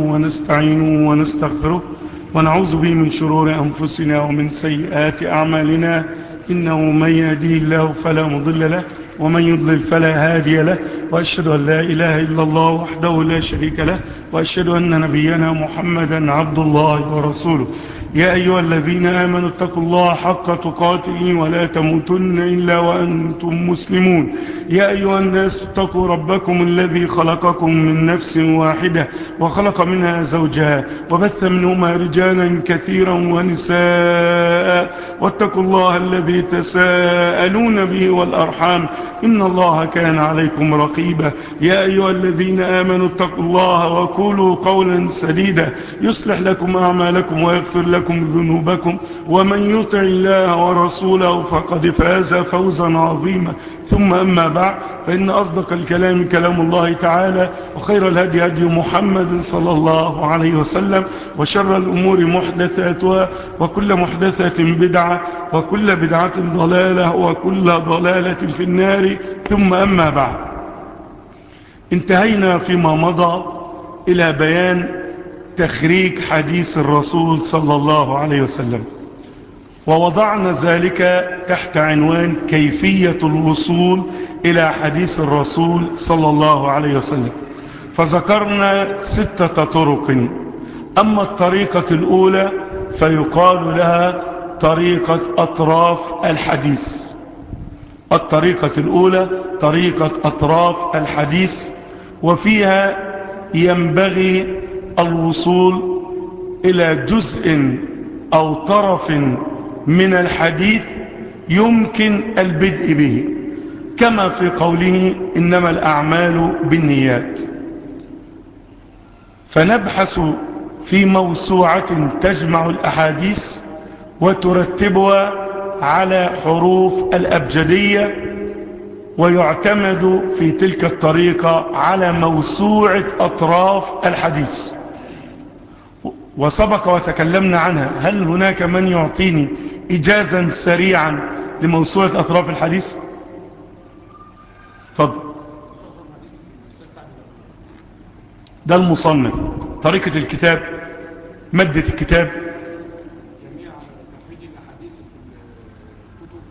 ونستعينه ونستغفره ونعوذ به من شرور أنفسنا ومن سيئات أعمالنا إنه من يهديه الله فلا مضل له ومن يضلل فلا هادي له وأشهد أن لا إله إلا الله وحده لا شريك له وأشهد أن نبينا محمدا عبد الله ورسوله يا أيها الذين آمنوا اتقوا الله حق تقاته ولا تموتن إلا وأنتم مسلمون يا أيها الناس اتقوا ربكم الذي خلقكم من نفس واحدة وخلق منها زوجها وبث منهما رجالا كثيرا ونساء واتقوا الله الذي تساءلون به والأرحام إن الله كان عليكم رقيبا يا أيها الذين آمنوا اتقوا الله وقولوا قولا سديدا يصلح لكم أعمالكم ويغفر لكم ذنوبكم ومن يطع الله ورسوله فقد فاز فوزا عظيما ثم أما بعد فإن أصدق الكلام كلام الله تعالى وخير الهدي هدي محمد صلى الله عليه وسلم وشر الأمور محدثاتها وكل محدثة بدعة وكل بدعة ضلالة وكل ضلالة في النار ثم أما بعد انتهينا فيما مضى إلى بيان تخريج حديث الرسول صلى الله عليه وسلم ووضعنا ذلك تحت عنوان كيفية الوصول إلى حديث الرسول صلى الله عليه وسلم فذكرنا ستة طرق أما الطريقة الأولى فيقال لها طريقة أطراف الحديث الطريقة الأولى طريقة أطراف الحديث وفيها ينبغي الوصول إلى جزء أو طرف من الحديث يمكن البدء به كما في قوله إنما الأعمال بالنيات فنبحث في موسوعة تجمع الأحاديث وترتبها على حروف الأبجدية ويعتمد في تلك الطريقة على موسوعة أطراف الحديث وسبق وتكلمنا عنها هل هناك من يعطيني إجازا سريعا لموسوعة أطراف الحديث تفضل ده المصنف طريقة الكتاب مادة الكتاب جميع تخريج الاحاديث في الكتب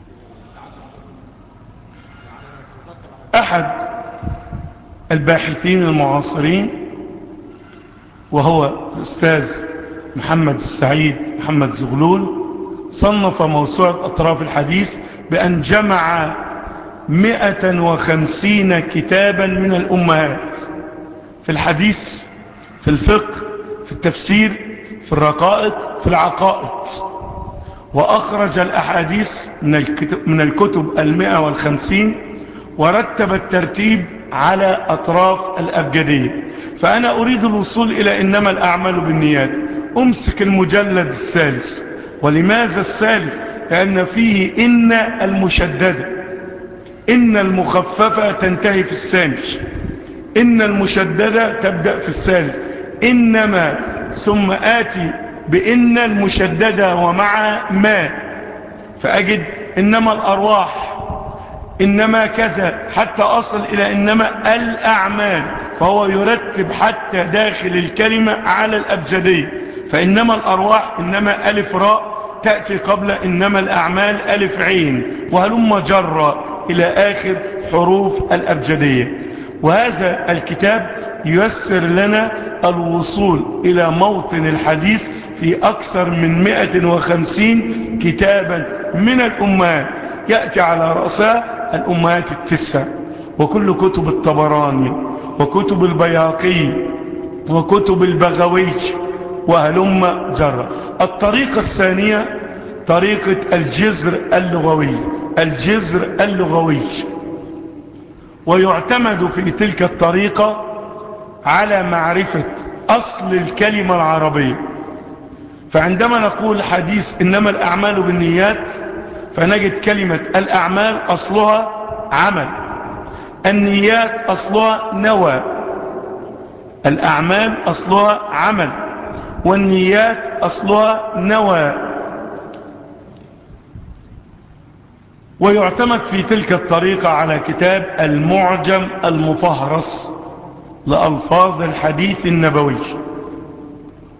أحد الباحثين المعاصرين وهو الأستاذ محمد السعيد محمد زغلول صنف موسوعة أطراف الحديث بأن جمع مئة وخمسين كتابا من الأمهات في الحديث في الفقه في التفسير في الرقائق في العقائد وأخرج الأحاديث من الكتب, من الكتب المئة والخمسين ورتب الترتيب على أطراف الأبجدية فأنا أريد الوصول إلى إنما الأعمال بالنيات أمسك المجلد الثالث ولماذا الثالث لأن فيه إن المشددة إن المخففة تنتهي في الثاني إن المشددة تبدأ في الثالث إنما ثم آتي بإن المشددة ومع ما فأجد إنما الأرواح إنما كذا حتى أصل إلى إنما الأعمال فهو يرتب حتى داخل الكلمة على الأبجدية فإنما الأرواح إنما ألف راء تأتي قبل إنما الأعمال ألف عين وهلم جرى إلى آخر حروف الأبجدية وهذا الكتاب ييسر لنا الوصول إلى موطن الحديث في أكثر من 150 كتابا من الأمهات يأتي على رأسها الأمهات التسع وكل كتب الطبراني وكتب البياقي وكتب البغوي وهلم جرى الطريقة الثانية طريقة الجزر اللغوي الجزر اللغوي ويعتمد في تلك الطريقة على معرفة أصل الكلمة العربية فعندما نقول حديث إنما الأعمال بالنيات فنجد كلمة الأعمال أصلها عمل النيات أصلها نوى الأعمال أصلها عمل والنيات أصلها نوى ويعتمد في تلك الطريقة على كتاب المعجم المفهرس لألفاظ الحديث النبوي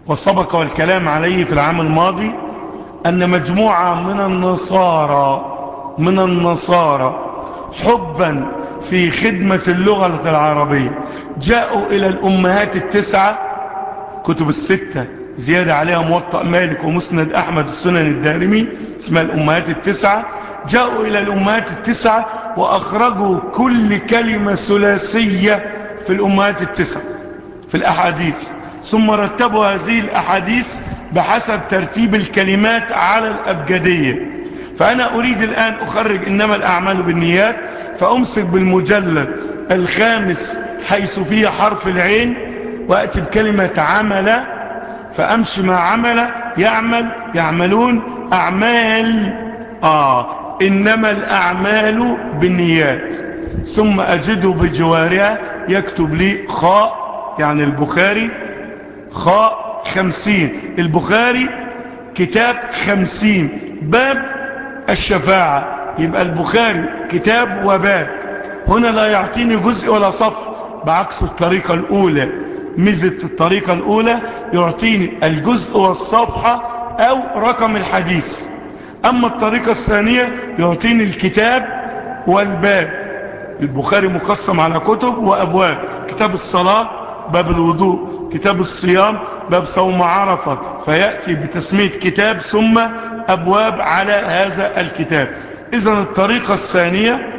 وسبق والكلام عليه في العام الماضي أن مجموعة من النصارى من النصارى حبا في خدمة اللغة العربية جاءوا إلى الأمهات التسعة كتب الستة زيادة عليها موطأ مالك ومسند أحمد السنن الدارمي اسمها الأمهات التسعة جاءوا إلى الأمهات التسعة وأخرجوا كل كلمة ثلاثية في الأمهات التسعة في الأحاديث ثم رتبوا هذه الأحاديث بحسب ترتيب الكلمات على الأبجدية فأنا أريد الآن أخرج إنما الأعمال بالنيات فأمسك بالمجلد الخامس حيث فيه حرف العين وأتي بكلمة عمل فأمشي مع عمل يعمل يعملون أعمال آه إنما الأعمال بالنيات ثم أجده بجوارها يكتب لي خاء يعني البخاري خاء خمسين البخاري كتاب خمسين باب الشفاعة يبقى البخاري كتاب وباب هنا لا يعطيني جزء ولا صفحة بعكس الطريقة الأولى ميزة الطريقة الأولى يعطيني الجزء والصفحة أو رقم الحديث أما الطريقة الثانية يعطيني الكتاب والباب البخاري مقسم على كتب وأبواب كتاب الصلاة باب الوضوء كتاب الصيام باب صوم عرفة فيأتي بتسمية كتاب ثم أبواب على هذا الكتاب إذن الطريقة الثانية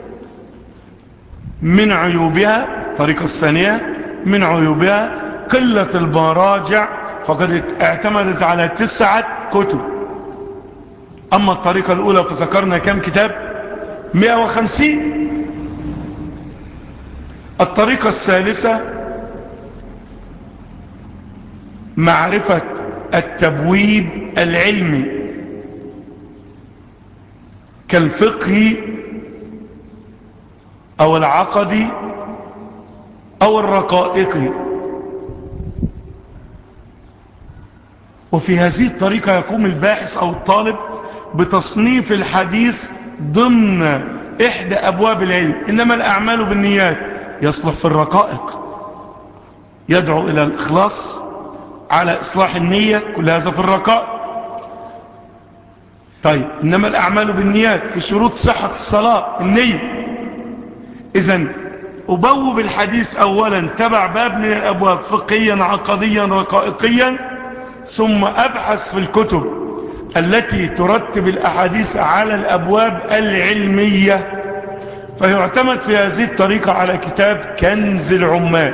من عيوبها الطريقة الثانية من عيوبها قلة المراجع فقد اعتمدت على تسعة كتب أما الطريقة الأولى فذكرنا كم كتاب 150 الطريقة الثالثة معرفة التبويب العلمي كالفقه أو العقدي أو الرقائق وفي هذه الطريقة يقوم الباحث أو الطالب بتصنيف الحديث ضمن إحدى أبواب العلم إنما الأعمال بالنيات يصلح في الرقائق يدعو إلى الإخلاص على إصلاح النية كل هذا في الرقائق طيب إنما الأعمال بالنيات في شروط صحة الصلاة النية إذن أبوب الحديث أولا تبع باب من الأبواب فقهيا عقديا رقائقيا ثم أبحث في الكتب التي ترتب الأحاديث على الأبواب العلمية فيعتمد في هذه الطريقة على كتاب كنز العمال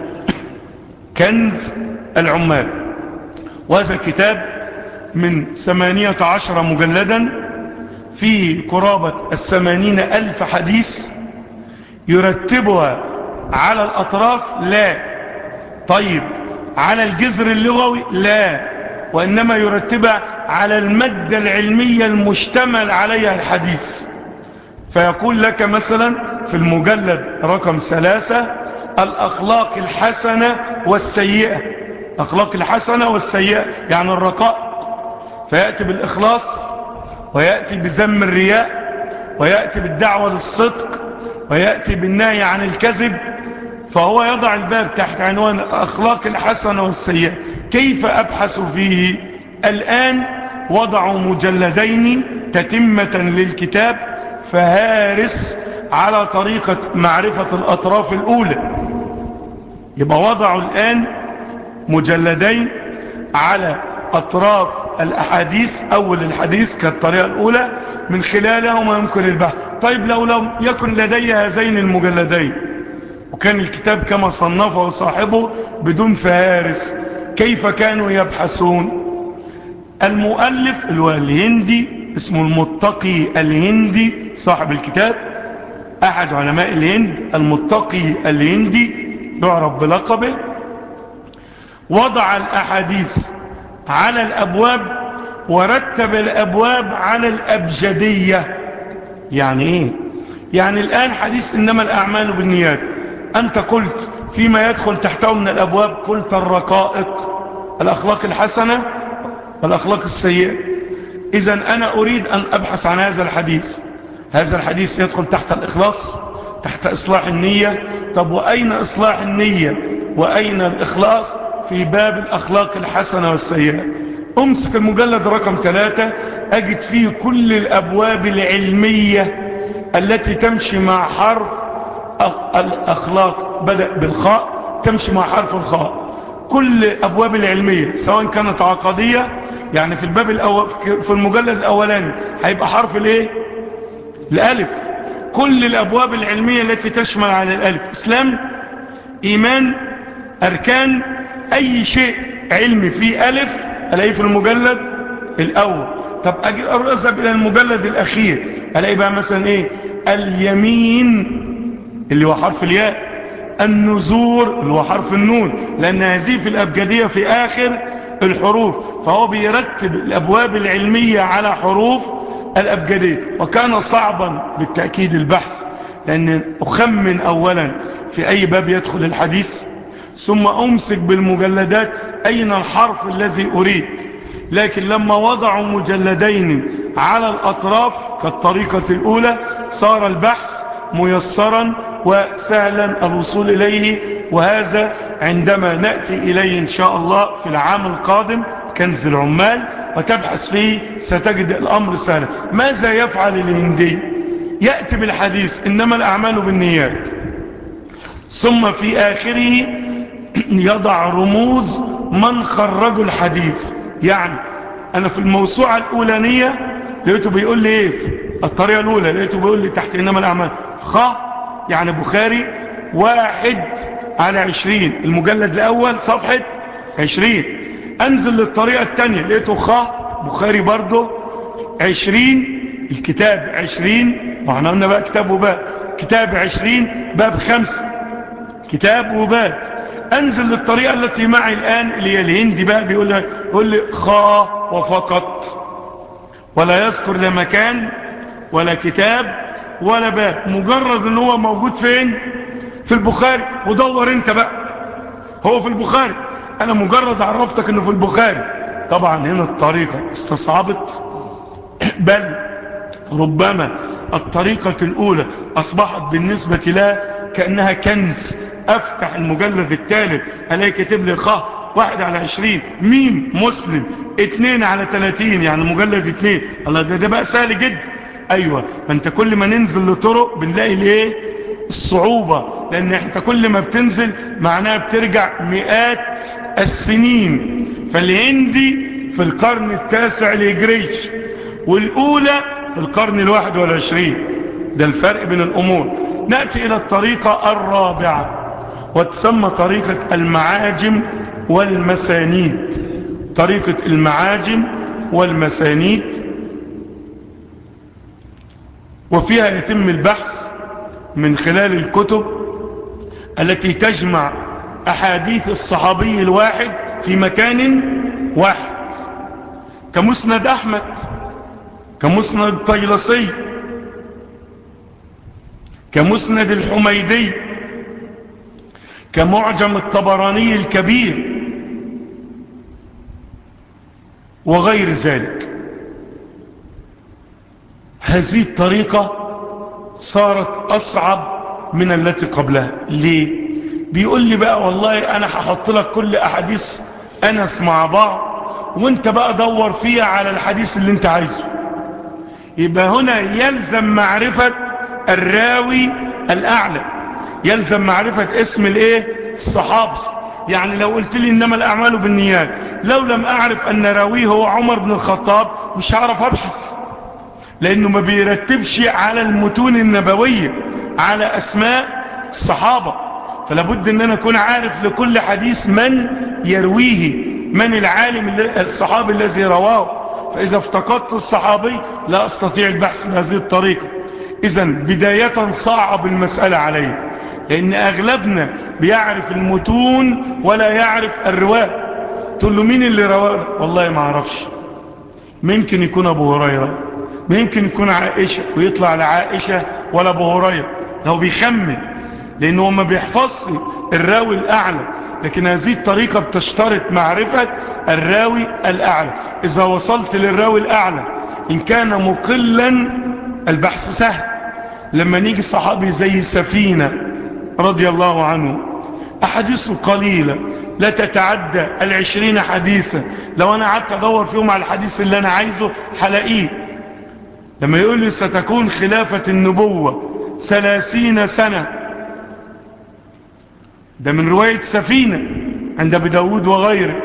كنز العمال وهذا الكتاب من ثمانية عشر مجلدا في قرابة الثمانين ألف حديث يرتبها على الأطراف لا طيب على الجذر اللغوي لا وإنما يرتبها على المادة العلمية المشتمل عليها الحديث فيقول لك مثلا في المجلد رقم ثلاثة الأخلاق الحسنة والسيئة أخلاق الحسنة والسيئة يعني الرقائق فيأتي بالإخلاص ويأتي بذم الرياء ويأتي بالدعوة للصدق ويأتي بالنهي عن الكذب فهو يضع الباب تحت عنوان أخلاق الحسنة والسيئة كيف أبحث فيه الآن وضعوا مجلدين تتمة للكتاب فهارس على طريقة معرفة الأطراف الأولى يبقى وضعوا الآن مجلدين على أطراف الأحاديث أول الحديث كالطريقة الأولى من خلالها ما يمكن البحث طيب لو لم يكن لدي هذين المجلدين وكان الكتاب كما صنفه صاحبه بدون فهارس كيف كانوا يبحثون المؤلف الهندي اسمه المتقي الهندي صاحب الكتاب أحد علماء الهند المتقي الهندي يعرف بلقبه وضع الأحاديث على الأبواب ورتب الأبواب على الأبجدية يعني إيه يعني الآن حديث إنما الأعمال بالنيات أنت قلت فيما يدخل تحته من الأبواب قلت الرقائق الأخلاق الحسنة والأخلاق السيئة إذا أنا أريد أن أبحث عن هذا الحديث هذا الحديث يدخل تحت الإخلاص تحت إصلاح النية طب وأين إصلاح النية وأين الإخلاص في باب الأخلاق الحسنة والسيئة أمسك المجلد رقم ثلاثة أجد فيه كل الأبواب العلمية التي تمشي مع حرف الأخلاق بدأ بالخاء تمشي مع حرف الخاء كل أبواب العلمية سواء كانت عقدية يعني في الباب الأول في المجلد الأولاني هيبقى حرف الايه الألف كل الأبواب العلمية التي تشمل على الألف إسلام إيمان أركان أي شيء علمي فيه ألف ألاقيه في المجلد الأول طب أجي أذهب إلى المجلد الأخير ألاقي بقى مثلا إيه اليمين اللي هو حرف الياء النزور اللي هو حرف النون لأن هذه في الأبجدية في آخر الحروف فهو بيرتب الأبواب العلمية على حروف الأبجدية وكان صعبا بالتأكيد البحث لأن أخمن أولا في أي باب يدخل الحديث ثم أمسك بالمجلدات أين الحرف الذي أريد لكن لما وضعوا مجلدين على الأطراف كالطريقة الأولى صار البحث ميسرا وسهلا الوصول إليه وهذا عندما نأتي إليه إن شاء الله في العام القادم كنز العمال وتبحث فيه ستجد الأمر سهلا ماذا يفعل الهندي يأتي بالحديث إنما الأعمال بالنيات ثم في آخره يضع رموز من خرجوا الحديث يعني أنا في الموسوعة الأولانية لقيته بيقول لي إيه الطريقة الأولى لقيته بيقول لي تحت إنما الأعمال خ يعني بخاري واحد على عشرين المجلد الأول صفحة عشرين أنزل للطريقة الثانية لقيته خ بخاري برضه عشرين الكتاب عشرين وعنا قلنا بقى كتاب وباب كتاب عشرين باب خمسة كتاب وباب أنزل للطريقة التي معي الآن اللي هي الهندي بقى بيقول لي, يقول لي خا وفقط ولا يذكر لا مكان ولا كتاب ولا باب مجرد ان هو موجود فين في البخاري ودور انت بقى هو في البخاري انا مجرد عرفتك انه في البخاري طبعا هنا الطريقة استصعبت بل ربما الطريقة الاولى اصبحت بالنسبة لها كأنها كنز افتح المجلد الثالث الاقي كاتب لي خ واحد على عشرين ميم مسلم اتنين على تلاتين يعني مجلد اتنين الله ده, ده بقى سهل جدا ايوه ما انت كل ما ننزل لطرق بنلاقي ليه الصعوبة لان انت كل ما بتنزل معناها بترجع مئات السنين فالهندي في القرن التاسع الهجري والاولى في القرن الواحد والعشرين ده الفرق بين الامور نأتي الى الطريقة الرابعة وتسمى طريقة المعاجم والمسانيد طريقة المعاجم والمسانيد وفيها يتم البحث من خلال الكتب التي تجمع أحاديث الصحابي الواحد في مكان واحد كمسند أحمد كمسند الطيلسي كمسند الحميدي كمعجم الطبراني الكبير وغير ذلك هذه الطريقة صارت أصعب من التي قبلها ليه بيقول لي بقى والله أنا هحط لك كل أحاديث أنس مع بعض وانت بقى دور فيها على الحديث اللي انت عايزه يبقى هنا يلزم معرفة الراوي الأعلى يلزم معرفة اسم الايه الصحابي يعني لو قلت لي انما الاعمال بالنيات لو لم اعرف ان راويه هو عمر بن الخطاب مش هعرف ابحث لانه ما بيرتبش على المتون النبوية على اسماء الصحابة فلابد ان انا اكون عارف لكل حديث من يرويه من العالم الصحابي الذي رواه فاذا افتقدت الصحابي لا استطيع البحث بهذه الطريقة اذا بداية صعب المسألة عليه لان اغلبنا بيعرف المتون ولا يعرف الرواه تقول له مين اللي رواه والله ما اعرفش ممكن يكون ابو هريره ممكن يكون عائشه ويطلع لعائشه ولا ابو هريره لو بيخمن لانه هو ما بيحفظش الراوي الاعلى لكن هذه الطريقه بتشترط معرفه الراوي الاعلى اذا وصلت للراوي الاعلى ان كان مقلا البحث سهل لما نيجي صحابي زي سفينه رضي الله عنه أحاديثه قليلة لا تتعدى العشرين حديثا لو أنا قعدت أدور فيهم على الحديث اللي أنا عايزه حلقيه لما يقول لي ستكون خلافة النبوة ثلاثين سنة ده من رواية سفينة عند أبي داود وغيره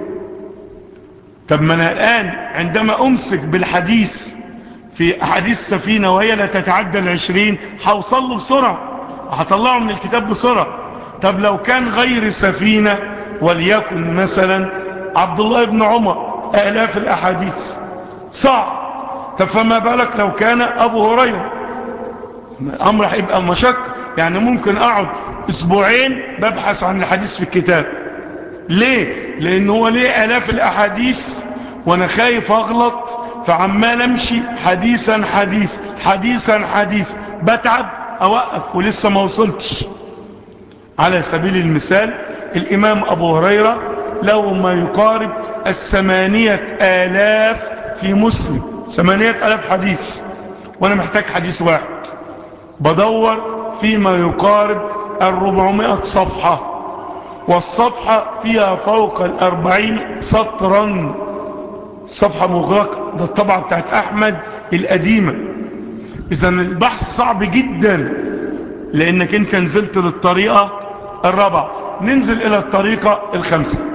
طب ما أنا الآن عندما أمسك بالحديث في أحاديث سفينة وهي لا تتعدى العشرين هوصل له بسرعة هطلعه من الكتاب بسرعة طب لو كان غير سفينة وليكن مثلا عبد الله بن عمر آلاف الأحاديث صعب طب فما بالك لو كان أبو هريرة الأمر هيبقى مشق يعني ممكن أقعد أسبوعين ببحث عن الحديث في الكتاب ليه؟ لأن هو ليه آلاف الأحاديث وأنا خايف أغلط فعمال أمشي حديثا حديث حديثا حديث بتعب أوقف ولسه ما وصلتش على سبيل المثال الإمام أبو هريرة له ما يقارب الثمانية آلاف في مسلم ثمانية آلاف حديث وأنا محتاج حديث واحد بدور فيما يقارب الربعمائة صفحة والصفحة فيها فوق الأربعين سطرا صفحة مغلقة ده الطبعة بتاعت أحمد القديمة إذا البحث صعب جدا لأنك أنت نزلت للطريقة الرابعة ننزل إلى الطريقة الخامسة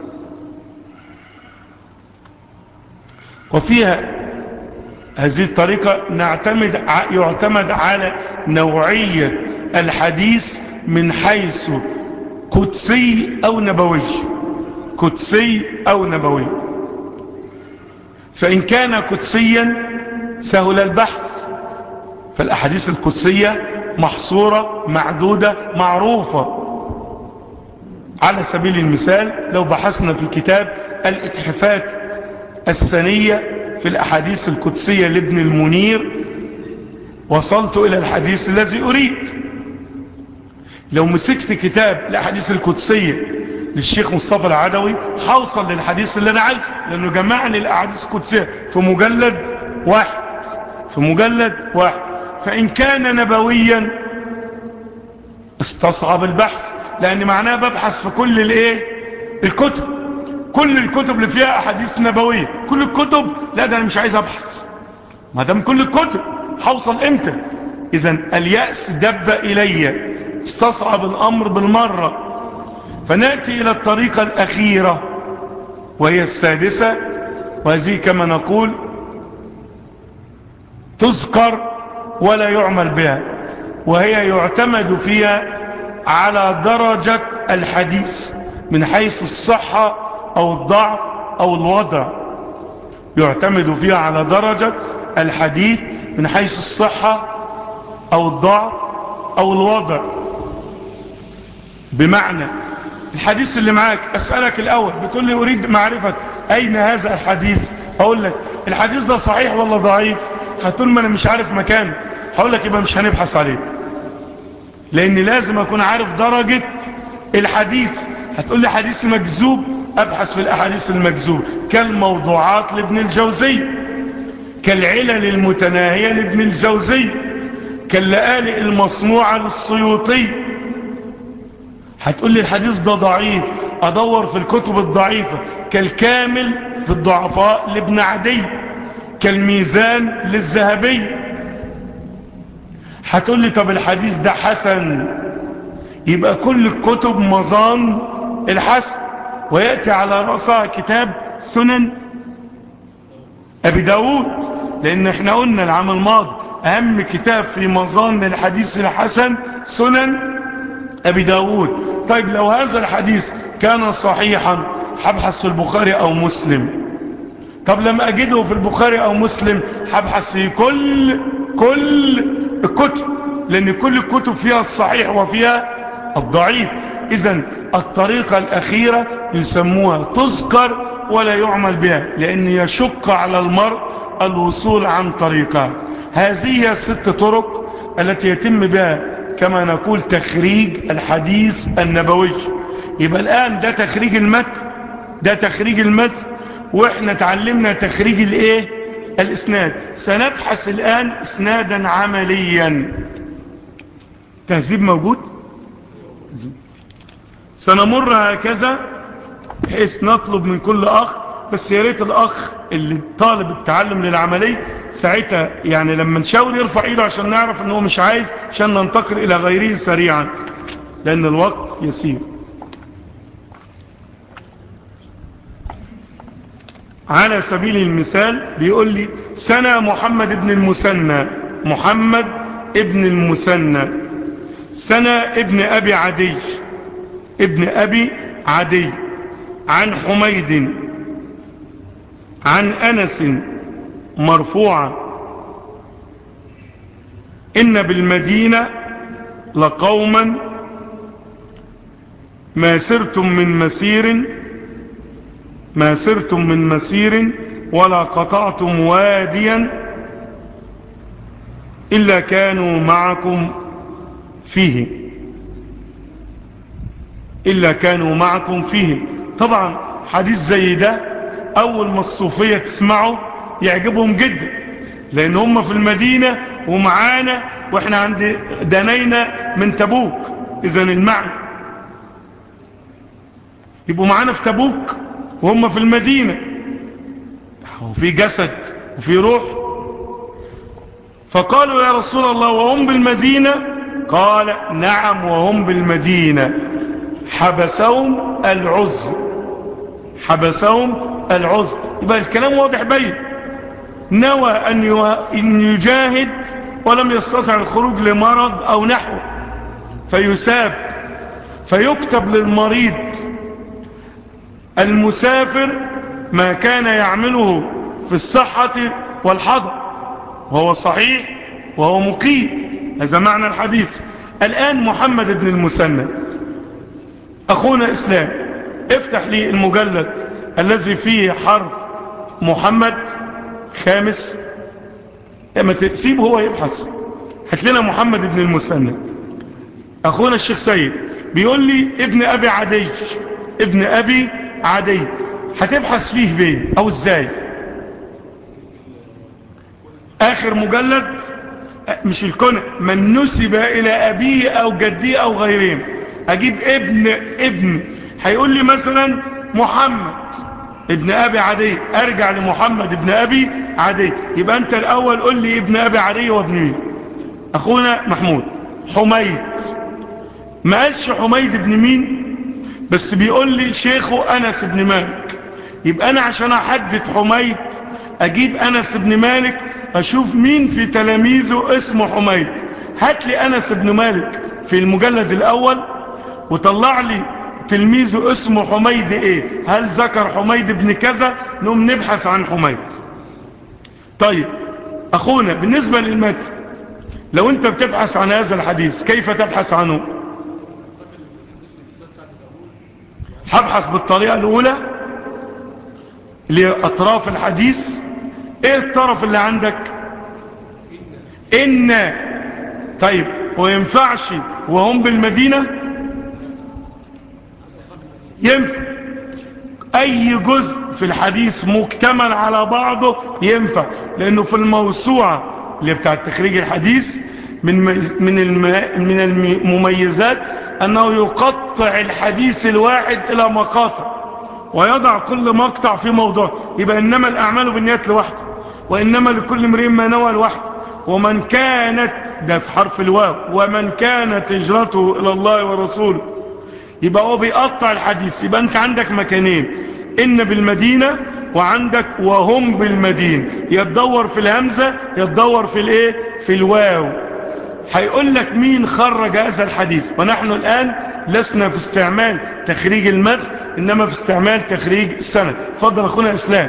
وفيها هذه الطريقة نعتمد يعتمد على نوعية الحديث من حيث قدسي أو نبوي قدسي أو نبوي فإن كان قدسيا سهل البحث فالأحاديث القدسية محصورة معدودة معروفة على سبيل المثال لو بحثنا في كتاب الاتحافات السنية في الأحاديث القدسية لابن المنير وصلت إلى الحديث الذي أريد لو مسكت كتاب الأحاديث القدسية للشيخ مصطفى العدوي حوصل للحديث اللي أنا عايزه لأنه جمعني الأحاديث القدسية في مجلد واحد في مجلد واحد فإن كان نبويا استصعب البحث لأن معناه ببحث في كل الايه الكتب كل الكتب اللي فيها أحاديث نبوية كل الكتب لا ده أنا مش عايز أبحث ما دام كل الكتب حوصل إمتى إذا اليأس دب إلي استصعب الأمر بالمرة فنأتي إلى الطريقة الأخيرة وهي السادسة وهذه كما نقول تذكر ولا يعمل بها وهي يعتمد فيها على درجة الحديث من حيث الصحة أو الضعف أو الوضع يعتمد فيها على درجة الحديث من حيث الصحة أو الضعف أو الوضع بمعنى الحديث اللي معاك أسألك الأول بتقول لي أريد معرفة أين هذا الحديث أقول لك الحديث ده صحيح ولا ضعيف هتقول ما أنا مش عارف مكانه هقول لك يبقى مش هنبحث عليه لأن لازم أكون عارف درجة الحديث هتقول لي حديث مكذوب أبحث في الأحاديث المكذوب كالموضوعات لابن الجوزي كالعلل المتناهية لابن الجوزي كاللآلئ المصنوعة للسيوطي هتقول لي الحديث ده ضعيف أدور في الكتب الضعيفة كالكامل في الضعفاء لابن عدي كالميزان للذهبي هتقول لي طب الحديث ده حسن يبقى كل الكتب مظان الحسن ويأتي على رأسها كتاب سنن أبي داود لأن احنا قلنا العام الماضي أهم كتاب في مظان الحديث الحسن سنن أبي داود طيب لو هذا الحديث كان صحيحا هبحث في البخاري أو مسلم طب لما أجده في البخاري أو مسلم هبحث في كل كل الكتب لأن كل الكتب فيها الصحيح وفيها الضعيف إذا الطريقة الأخيرة يسموها تذكر ولا يعمل بها لأن يشق على المرء الوصول عن طريقها هذه هي الست طرق التي يتم بها كما نقول تخريج الحديث النبوي يبقى الآن ده تخريج المتن ده تخريج المتن واحنا تعلمنا تخريج الايه الاسناد سنبحث الآن اسنادا عمليا تهذيب موجود سنمر هكذا بحيث نطلب من كل أخ بس يا ريت الأخ اللي طالب التعلم للعملي ساعتها يعني لما نشاور يرفع ايده عشان نعرف ان هو مش عايز عشان ننتقل إلى غيره سريعا لأن الوقت يسير على سبيل المثال بيقول لي سنة محمد ابن المثنى محمد ابن المثنى سنة ابن أبي عدي ابن أبي عدي عن حميد عن أنس مرفوعا إن بالمدينة لقوما ما سرتم من مسير ما سرتم من مسير ولا قطعتم واديا إلا كانوا معكم فيه إلا كانوا معكم فيه طبعا حديث زي ده أول ما الصوفية تسمعه يعجبهم جدا لأن هم في المدينة ومعانا وإحنا عند دنينا من تبوك إذا المعنى يبقوا معانا في تبوك وهم في المدينة وفي جسد وفي روح فقالوا يا رسول الله وهم بالمدينة قال نعم وهم بالمدينة حبسهم العزر حبسهم العزر يبقى الكلام واضح بين نوى أن يجاهد ولم يستطع الخروج لمرض أو نحوه فيساب فيكتب للمريض المسافر ما كان يعمله في الصحة والحضر وهو صحيح وهو مقيم هذا معنى الحديث الآن محمد بن المسنى أخونا إسلام افتح لي المجلد الذي فيه حرف محمد خامس اما تسيبه هو يبحث هات لنا محمد بن المسنى أخونا الشيخ سيد بيقول لي ابن أبي عدي ابن أبي عادي هتبحث فيه فين او ازاي اخر مجلد مش الكنى من نسب الى ابيه او جديه او غيرهم اجيب ابن ابن هيقول لي مثلا محمد ابن ابي عدي ارجع لمحمد ابن ابي عدي يبقى انت الاول قول لي ابن ابي عدي وابن مين اخونا محمود حميد ما قالش حميد ابن مين بس بيقول لي شيخه أنس بن مالك يبقى أنا عشان أحدد حميد أجيب أنس بن مالك أشوف مين في تلاميذه اسمه حميد هات لي أنس بن مالك في المجلد الأول وطلع لي تلميذه اسمه حميد إيه هل ذكر حميد بن كذا نقوم نبحث عن حميد طيب أخونا بالنسبة للمتن لو أنت بتبحث عن هذا الحديث كيف تبحث عنه هبحث بالطريقة الأولى لأطراف الحديث إيه الطرف اللي عندك إن طيب وينفعش وهم بالمدينة ينفع أي جزء في الحديث مكتمل على بعضه ينفع لأنه في الموسوعة اللي بتاع تخريج الحديث من من من المميزات أنه يقطع الحديث الواحد إلى مقاطع ويضع كل مقطع في موضوع يبقى إنما الأعمال بالنيات لوحده وإنما لكل امرئ ما نوى لوحده ومن كانت ده في حرف الواو ومن كانت هجرته إلى الله ورسوله يبقى هو بيقطع الحديث يبقى أنت عندك مكانين إن بالمدينة وعندك وهم بالمدينة يتدور في الهمزة يتدور في الايه في الواو هيقول لك مين خرج هذا الحديث ونحن الآن لسنا في استعمال تخريج المد إنما في استعمال تخريج السند فضل أخونا إسلام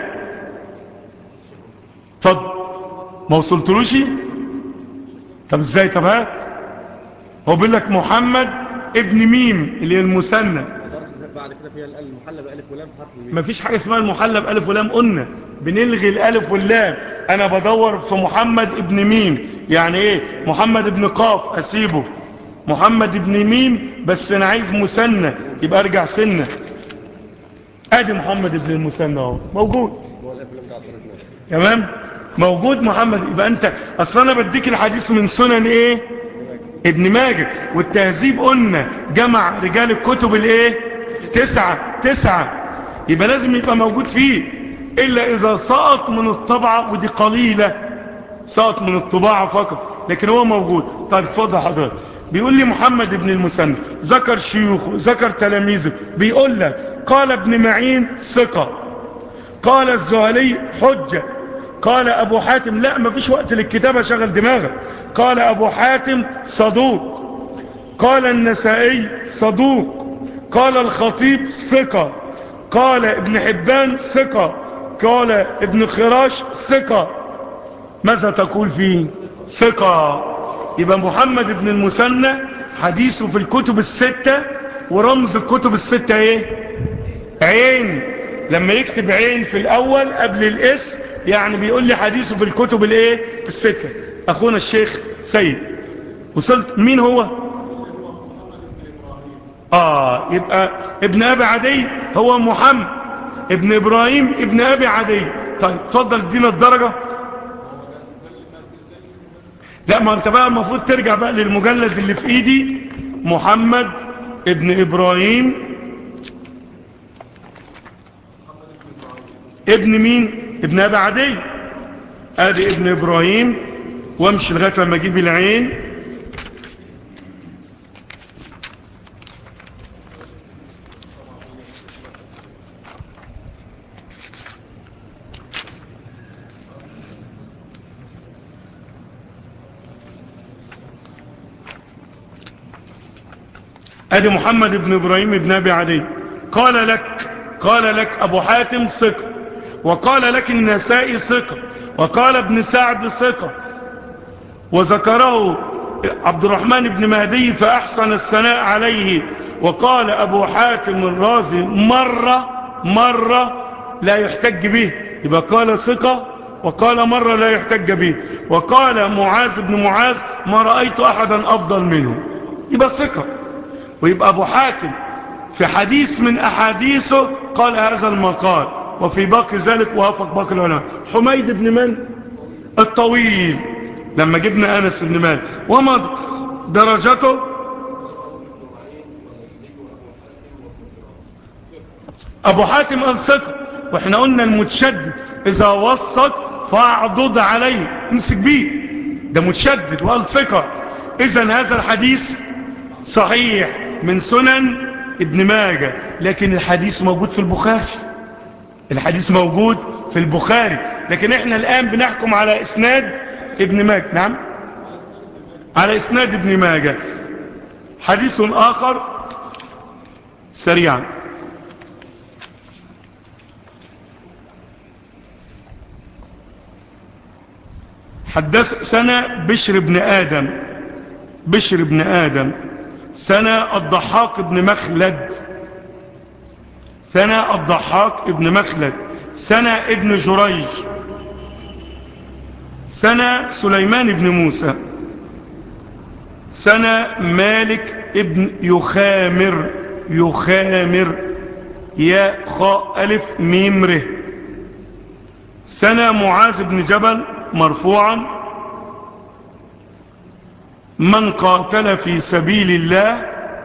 فضل ما وصلتلوش طب ازاي طب هات هو بيقول لك محمد ابن ميم اللي هي المثنى بعد كده فيها المحلى بألف ولام حرف الميم ما فيش حاجة اسمها المحلى بألف ولام قلنا بنلغي الألف واللام أنا بدور في محمد ابن ميم يعني إيه محمد ابن قاف أسيبه محمد ابن ميم بس أنا عايز مثنى يبقى أرجع سنة أدي محمد ابن المثنى اهو موجود هو الألف واللام ده على الطريق نور. تمام موجود محمد يبقى أنت أصلا أنا بديك الحديث من سنن إيه ابن ماجه والتهذيب قلنا جمع رجال الكتب الايه تسعة تسعة يبقى لازم يبقى موجود فيه إلا إذا سقط من الطبعة ودي قليلة سقط من الطباعة فقط لكن هو موجود طيب اتفضل حضرتك بيقول لي محمد بن المسنى ذكر شيوخه ذكر تلاميذه بيقول لك قال ابن معين ثقة قال الزهلي حجة قال أبو حاتم لا ما فيش وقت للكتابة شغل دماغك قال أبو حاتم صدوق قال النسائي صدوق قال الخطيب ثقة قال ابن حبان ثقة قال ابن خراش ثقة ماذا تقول فيه ثقة يبقى محمد بن المثنى حديثه في الكتب الستة ورمز الكتب الستة ايه عين لما يكتب عين في الاول قبل الاسم يعني بيقول لي حديثه في الكتب الايه الستة اخونا الشيخ سيد وصلت مين هو اه يبقى ابن ابي عدي هو محمد ابن ابراهيم ابن ابي عدي طيب اتفضل ادينا الدرجة لا ما انت بقى المفروض ترجع بقى للمجلد اللي في ايدي محمد ابن ابراهيم ابن مين ابن ابي عدي ادي ابن ابراهيم وامشي لغايه لما اجيب العين ادي محمد بن ابراهيم بن ابي عدي قال لك قال لك ابو حاتم ثقه وقال لك النسائي ثقه وقال ابن سعد ثقه وذكره عبد الرحمن بن مهدي فاحسن الثناء عليه وقال ابو حاتم الرازي مره مره لا يحتج به يبقى قال ثقه وقال مرة لا يحتج به وقال معاذ بن معاذ ما رأيت أحدا أفضل منه يبقى ثقة ويبقى أبو حاتم في حديث من أحاديثه قال هذا المقال وفي باقي ذلك وافق باقي العلماء حميد بن من الطويل لما جبنا أنس بن مالك وما درجته أبو حاتم قال ثقة واحنا قلنا المتشدد إذا وثق فاعضد عليه امسك بيه ده متشدد وقال ثقة إذا هذا الحديث صحيح من سنن ابن ماجه لكن الحديث موجود في البخاري الحديث موجود في البخاري لكن احنا الآن بنحكم على اسناد ابن ماجه نعم على اسناد ابن ماجه حديث آخر سريعا حدث سنة بشر بن آدم بشر بن آدم سنة الضحاك بن مخلد سنة الضحاك بن مخلد سنة ابن جريج سنة سليمان بن موسى سنة مالك ابن يخامر يخامر يا خاء ألف ميم ره سنة معاذ بن جبل مرفوعا من قاتل في سبيل الله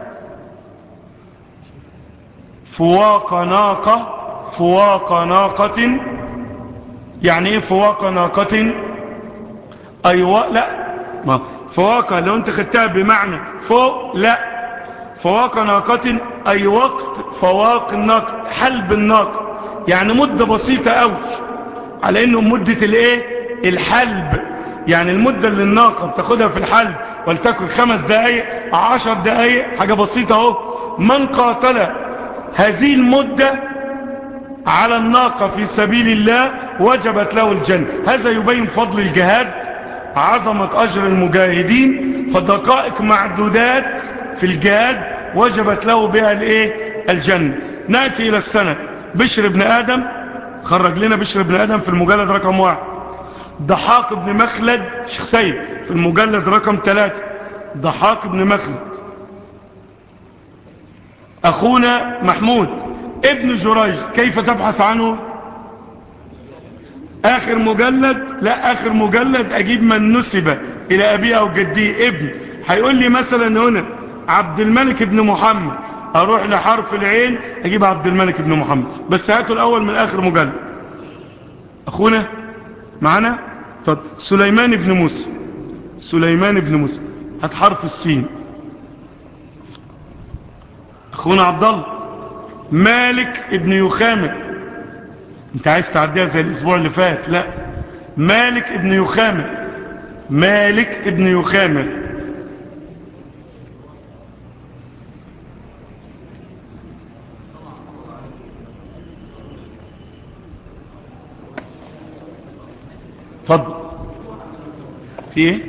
فواق ناقة فواق ناقة يعني ايه فواق ناقة ايوه لا ما فواق لو انت خدتها بمعنى فوق لا فواق ناقة اي وقت فواق الناقة حلب الناقة يعني مدة بسيطة قوي على انه مدة الايه الحلب يعني المدة اللي الناقة بتاخدها في الحلب ولتكن خمس دقايق عشر دقايق حاجة بسيطة اهو من قاتل هذه المدة على الناقة في سبيل الله وجبت له الجنة هذا يبين فضل الجهاد عظمة أجر المجاهدين فدقائق معدودات في الجهاد وجبت له بها الايه الجنة نأتي إلى السنة بشر بن آدم خرج لنا بشر بن آدم في المجلد رقم واحد ضحاك بن مخلد شيخ سيد في المجلد رقم ثلاثة ضحاك بن مخلد أخونا محمود ابن جريج كيف تبحث عنه آخر مجلد لا آخر مجلد أجيب من نسب إلى أبيه أو جديه ابن هيقول لي مثلا هنا عبد الملك بن محمد اروح لحرف العين اجيب عبد الملك بن محمد بس هاتوا الاول من اخر مجلد اخونا معنا اتفضل سليمان بن موسى سليمان بن موسى هات حرف السين اخونا عبد الله مالك ابن يخامر انت عايز تعديها زي الاسبوع اللي فات لا مالك ابن يخامر مالك ابن يخامر اتفضل في ايه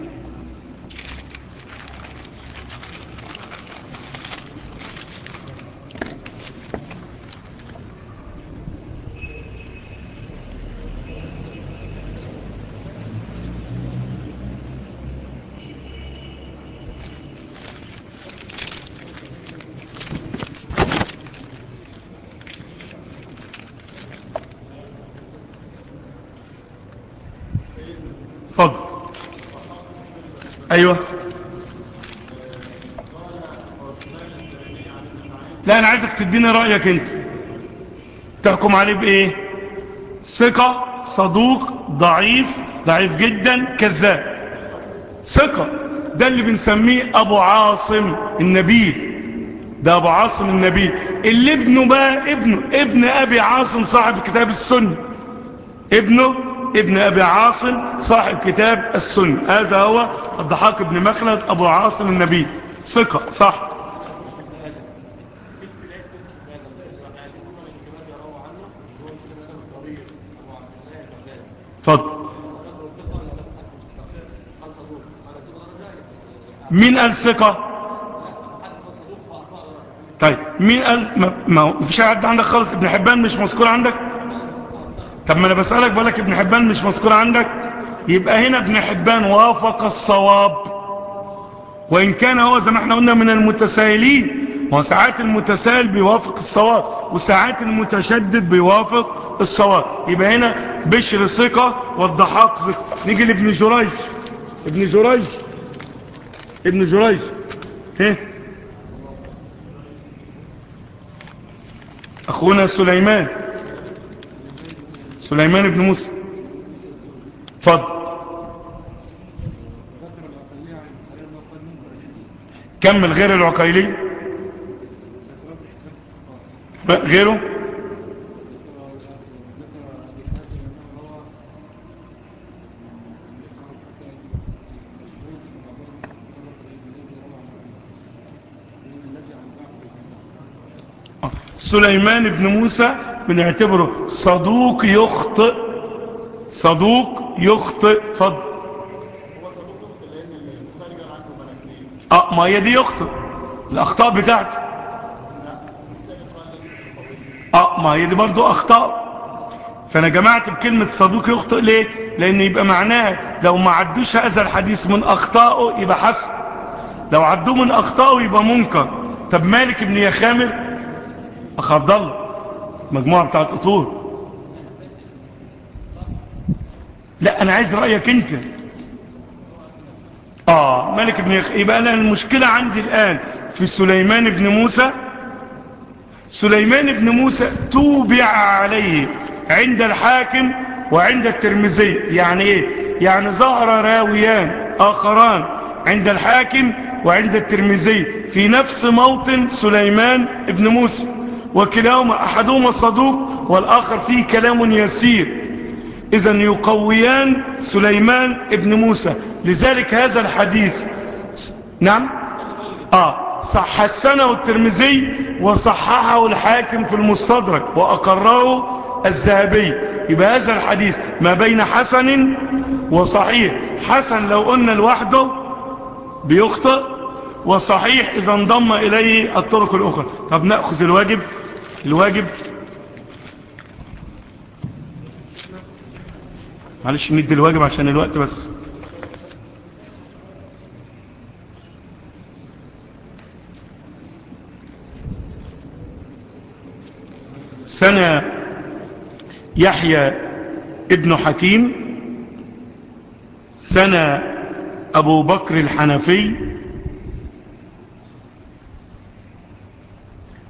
اتفضل ايوه لا انا عايزك تديني رايك انت تحكم عليه بايه ثقه صدوق ضعيف ضعيف جدا كذاب ثقه ده اللي بنسميه ابو عاصم النبيل ده ابو عاصم النبيل اللي ابنه بقى ابنه ابن ابي عاصم صاحب كتاب السنه ابنه ابن أبي عاصم صاحب كتاب السنة هذا هو الضحاك بن مخلد أبو عاصم النبي ثقة صح فضل مين قال ثقة طيب مين قال ما, ما فيش حد عندك خالص ابن حبان مش مذكور عندك طب ما انا بسألك بقولك ابن حبان مش مذكور عندك يبقى هنا ابن حبان وافق الصواب وإن كان هو زي ما احنا قلنا من المتسائلين وساعات المتسائل بيوافق الصواب وساعات المتشدد بيوافق الصواب يبقى هنا بشر ثقة والضحاك ثقة نيجي لابن جريج ابن جريج ابن جريج ها اخونا سليمان سليمان بن موسى اتفضل كمل غير العقيلي غيره سليمان بن موسى بنعتبره صدوق يخطئ صدوق يخطئ فضل اه ما هي دي يخطئ الاخطاء بتاعته اه ما هي دي برضو اخطاء فانا جمعت بكلمة صدوق يخطئ ليه لان يبقى معناه لو ما عدوش هذا الحديث من اخطائه يبقى حسن لو عدوه من اخطائه يبقى منكر طب مالك ابن يخامر اخ عبد الله مجموعة بتاعت اطول لا انا عايز رأيك انت اه مالك بن يخ... يبقى انا المشكلة عندي الان في سليمان بن موسى سليمان بن موسى توبع عليه عند الحاكم وعند الترمذي يعني ايه يعني ظهر راويان اخران عند الحاكم وعند الترمذي في نفس موطن سليمان بن موسى وكلاهما احدهما صدوق والاخر فيه كلام يسير اذا يقويان سليمان ابن موسى لذلك هذا الحديث نعم اه صح حسنه الترمذي وصححه الحاكم في المستدرك واقره الذهبي يبقى هذا الحديث ما بين حسن وصحيح حسن لو قلنا لوحده بيخطئ وصحيح اذا انضم اليه الطرق الاخرى طب ناخذ الواجب الواجب معلش ندي الواجب عشان الوقت بس سنة يحيى ابن حكيم سنة أبو بكر الحنفي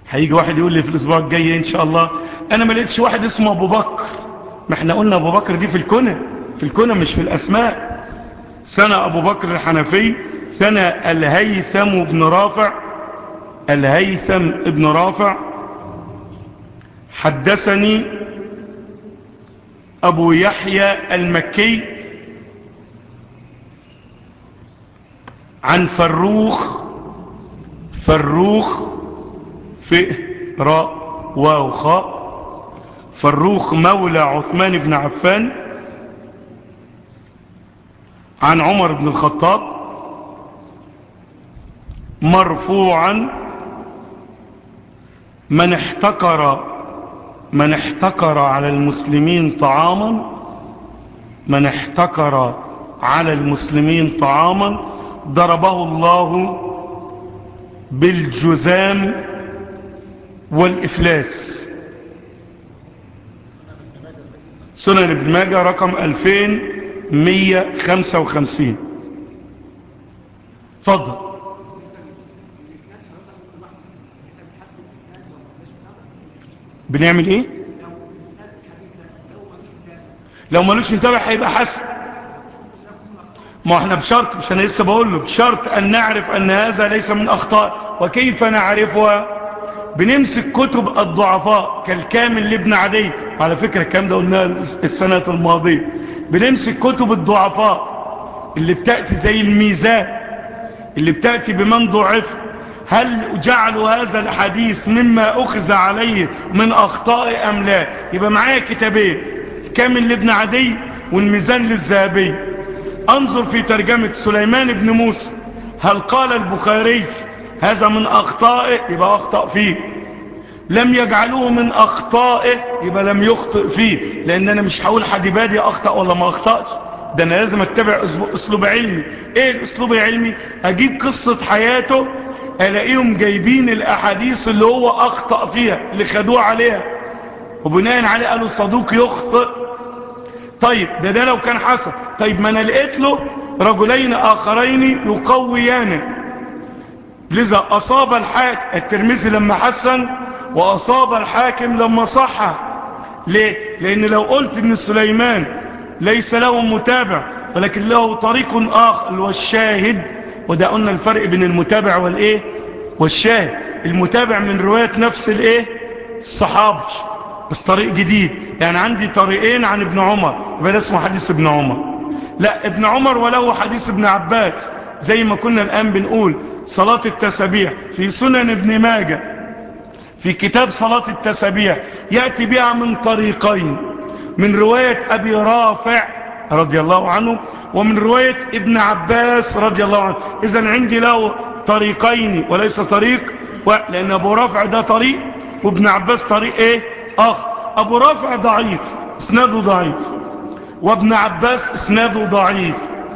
هيجي واحد يقول لي في الاسبوع الجاي ان شاء الله انا ما لقيتش واحد اسمه ابو بكر ما احنا قلنا ابو بكر دي في الكنى في الكنى مش في الاسماء سنة ابو بكر الحنفي سنة الهيثم بن رافع الهيثم بن رافع حدثني ابو يحيى المكي عن فروخ فروخ فئ راء واو خاء فروخ مولى عثمان بن عفان عن عمر بن الخطاب مرفوعا من احتكر من احتكر على المسلمين طعاما من احتكر على المسلمين طعاما ضربه الله بالجزام والإفلاس سنن ابن ماجه رقم 2155 اتفضل بنعمل ايه لو ملوش متابع هيبقى حسن ما احنا بشرط مش انا لسه بقول له بشرط ان نعرف ان هذا ليس من اخطاء وكيف نعرفها بنمسك كتب الضعفاء كالكامل لابن عدي على فكرة الكلام ده قلناه السنة الماضية بنمسك كتب الضعفاء اللي بتأتي زي الميزان اللي بتأتي بمن ضعف هل جعلوا هذا الحديث مما أخذ عليه من أخطاء أم لا يبقى معايا كتابين كامل لابن عدي والميزان للذهبي انظر في ترجمة سليمان بن موسى هل قال البخاري هذا من أخطائه يبقى أخطأ فيه لم يجعلوه من أخطائه يبقى لم يخطئ فيه لأن أنا مش هقول حد بادي أخطأ ولا ما أخطأش ده أنا لازم أتبع أسلوب علمي إيه الأسلوب العلمي أجيب قصة حياته ألاقيهم جايبين الأحاديث اللي هو أخطأ فيها اللي خدوه عليها وبناء عليه قالوا صدوق يخطئ طيب ده ده لو كان حسن طيب ما أنا لقيت له رجلين آخرين يقويانه لذا أصاب الحاكم الترمذي لما حسن وأصاب الحاكم لما صح ليه؟ لأن لو قلت إن سليمان ليس له متابع ولكن له طريق آخر اللي هو الشاهد وده قلنا الفرق بين المتابع والإيه والشاهد المتابع من رواية نفس الإيه الصحابي بس طريق جديد يعني عندي طريقين عن ابن عمر يبقى ده اسمه حديث ابن عمر لا ابن عمر وله حديث ابن عباس زي ما كنا الآن بنقول صلاة التسبيح في سنن ابن ماجه في كتاب صلاة التسبيح يأتي بها من طريقين من رواية أبي رافع رضي الله عنه ومن رواية ابن عباس رضي الله عنه إذا عندي له طريقين وليس طريق لأن أبو رافع ده طريق وابن عباس طريق إيه آخر أبو رافع ضعيف اسناده ضعيف وابن عباس اسناده ضعيف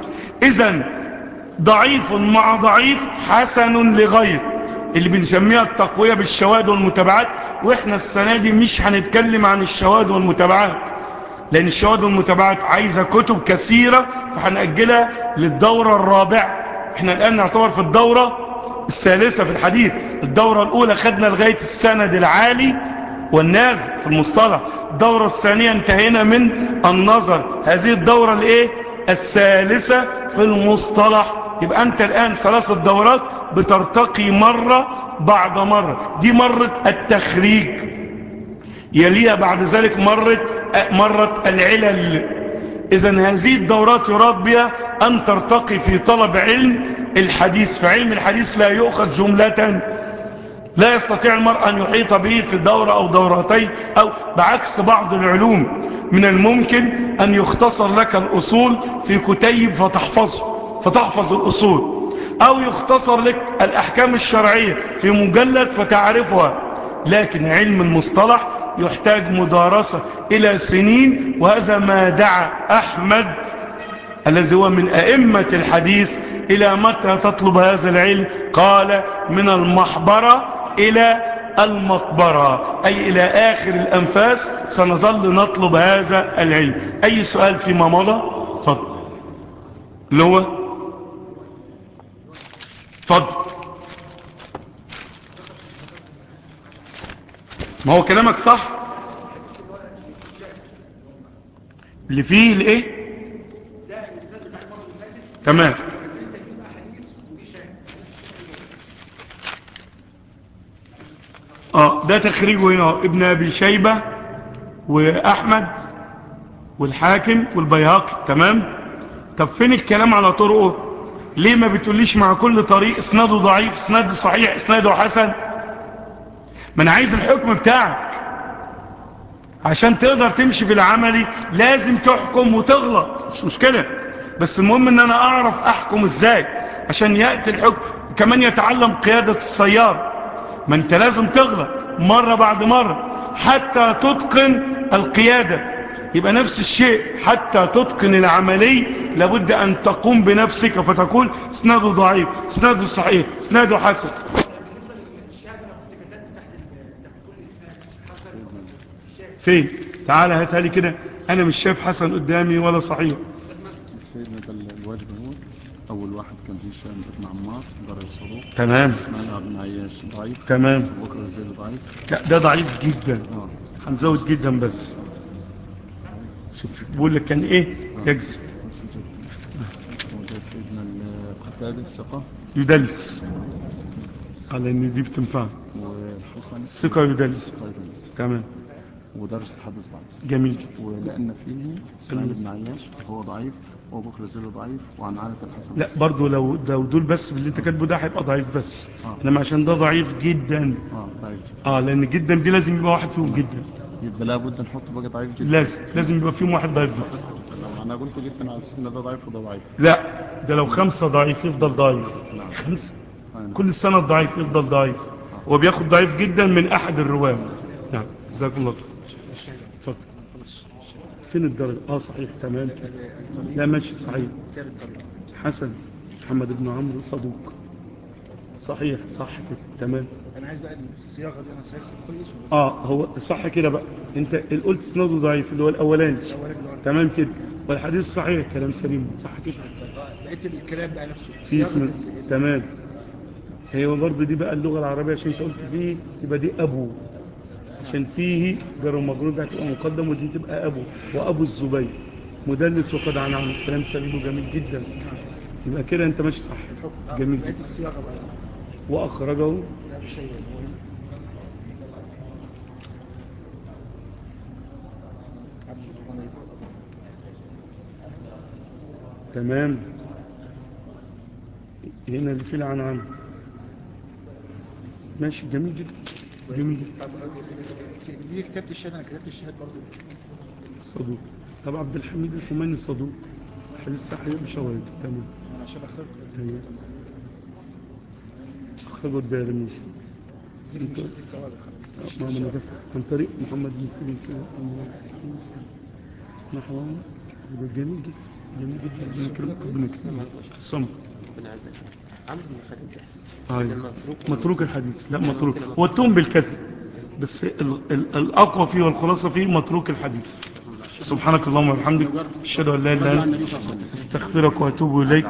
إذا ضعيف مع ضعيف حسن لغير اللي بنسميها التقوية بالشواهد والمتابعات واحنا السنة دي مش هنتكلم عن الشواهد والمتابعات لان الشواهد والمتابعات عايزة كتب كثيرة فهنأجلها للدورة الرابعة احنا الان نعتبر في الدورة الثالثة في الحديث الدورة الاولى خدنا لغاية السند العالي والنازل في المصطلح الدورة الثانية انتهينا من النظر هذه الدورة الايه الثالثة في المصطلح يبقى أنت الآن ثلاث دورات بترتقي مرة بعد مرة دي مرة التخريج يليها بعد ذلك مرة, مرة العلل إذا هذه الدورات يراد بها أن ترتقي في طلب علم الحديث فعلم الحديث لا يؤخذ جملة لا يستطيع المرء أن يحيط به في دورة أو دورتين أو بعكس بعض العلوم من الممكن أن يختصر لك الأصول في كتيب فتحفظه فتحفظ الأصول أو يختصر لك الأحكام الشرعية في مجلد فتعرفها لكن علم المصطلح يحتاج مدارسة إلى سنين وهذا ما دعا أحمد الذي هو من أئمة الحديث إلى متى تطلب هذا العلم قال من المحبرة إلى المقبرة أي إلى آخر الأنفاس سنظل نطلب هذا العلم أي سؤال فيما مضى تفضل اللي هو تفضل ما هو كلامك صح اللي فيه الايه تمام اه ده تخريجه هنا ابن ابي شيبة واحمد والحاكم والبيهقي تمام طب فين الكلام على طرقه ليه ما بتقوليش مع كل طريق اسناده ضعيف اسناده صحيح اسناده حسن ما انا عايز الحكم بتاعك عشان تقدر تمشي في العملي لازم تحكم وتغلط مش مشكلة بس المهم ان انا اعرف احكم ازاي عشان يأتي الحكم كمان يتعلم قيادة السيارة ما انت لازم تغلط مرة بعد مرة حتى تتقن القيادة يبقى نفس الشيء حتى تتقن العملي لابد ان تقوم بنفسك فتقول اسناده ضعيف اسناده صحيح اسناده حسن فين تعال هاتها لي كده انا مش شايف حسن قدامي ولا صحيح سيدنا ده الواجب هو أول واحد كان في هشام بن عمار درجة صدوق تمام اسماعيل بن عياش ضعيف تمام أبو بكر الزيد ضعيف لا ده ضعيف جدا اه هنزود جدا بس شوف بقول لك كان ايه يجزم وده سيدنا القتادة ثقة يدلس على ان دي بتنفع والحسن الثقة يدلس ثقة يدرس تمام ودرجة الحديث ضعيف جميل ولأن فيه اسماعيل بن عياش هو ضعيف وأبو بكر الزيد ضعيف وعن عادة الحسن لا برضو لو لو دول بس باللي انت كاتبه ده هيبقى ضعيف بس آه. انما عشان ده ضعيف جدا اه ضعيف اه لان جدا دي لازم يبقى واحد فيهم جدا يبقى لابد نحط بقى ضعيف جدا لازم لازم يبقى فيهم واحد ضعيف جدا لو انا قلت جدا على اساس ان ده ضعيف وده ضعيف لا ده لو خمسة ضعيف يفضل ضعيف نعم. خمسة أنا. كل سنة الضعيف يفضل ضعيف وبياخد ضعيف جدا من احد الرواه نعم جزاكم الله خير اتفضل فين الدرجة اه صحيح تمام كده لا ماشي صحيح حسن محمد بن عمرو صدوق صحيح صح كده تمام انا عايز بقى الصياغه دي انا صياغها كويس اه هو صح كده بقى انت قلت سنده ضعيف اللي هو الاولاني تمام كده والحديث صحيح كلام سليم صح كده بقيت الكلام بقى نفسه في صياغة اسم ال- ال- تمام هي برضه دي بقى اللغة العربية عشان انت قلت فيه يبقى دي أبو عشان فيه جر ومجرور ده هتبقى مقدم ودي تبقى أبو وأبو الزبير مدلس وقد عن عن كلام سليم وجميل جدا يبقى كده انت ماشي صح الحكم آه، جميل بقيت جدا الصياغه بقى وأخرجه لا مش شيء مهم عبد الغني. تمام هنا اللي فيه العنعن ماشي جميل جدا جميل جدا طب دي كتابة الشهادة انا كتبت الشهادة برضه صدوق طب عبد الحميد الحماني صدوق حديث صحيح بشواهد تمام انا عشان اخترت أيوة. أخرجه الدارمي دي مش دي الكوارث ما من ده عن طريق محمد بن سيرين سيرين نحو يبقى جميل جدا جميل جدا ربنا يكرمك ربنا يكرمك صم ربنا يعزك عمرو بن خالد ده أيوة. متروك الحديث لا متروك هو التوم بالكذب بس ال ال الأقوى فيه والخلاصة فيه متروك الحديث سبحانك اللهم وبحمدك أشهد أن لا إله إلا أنت استغفرك وأتوب إليك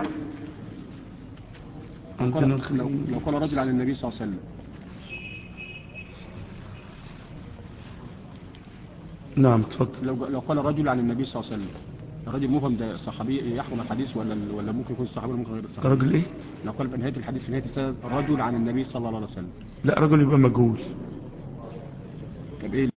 عندنا لو الخير. لو قال رجل عن النبي صلى الله عليه وسلم نعم تفضل لو لو قال رجل عن النبي صلى الله عليه وسلم الرجل مفهم ده صحابي يحمل الحديث ولا ولا ممكن يكون صحابي ولا ممكن غير الصحابي رجل إيه لو قال في نهايه الحديث في نهايه السند رجل عن النبي صلى الله عليه وسلم لا رجل يبقى مجهول طب ايه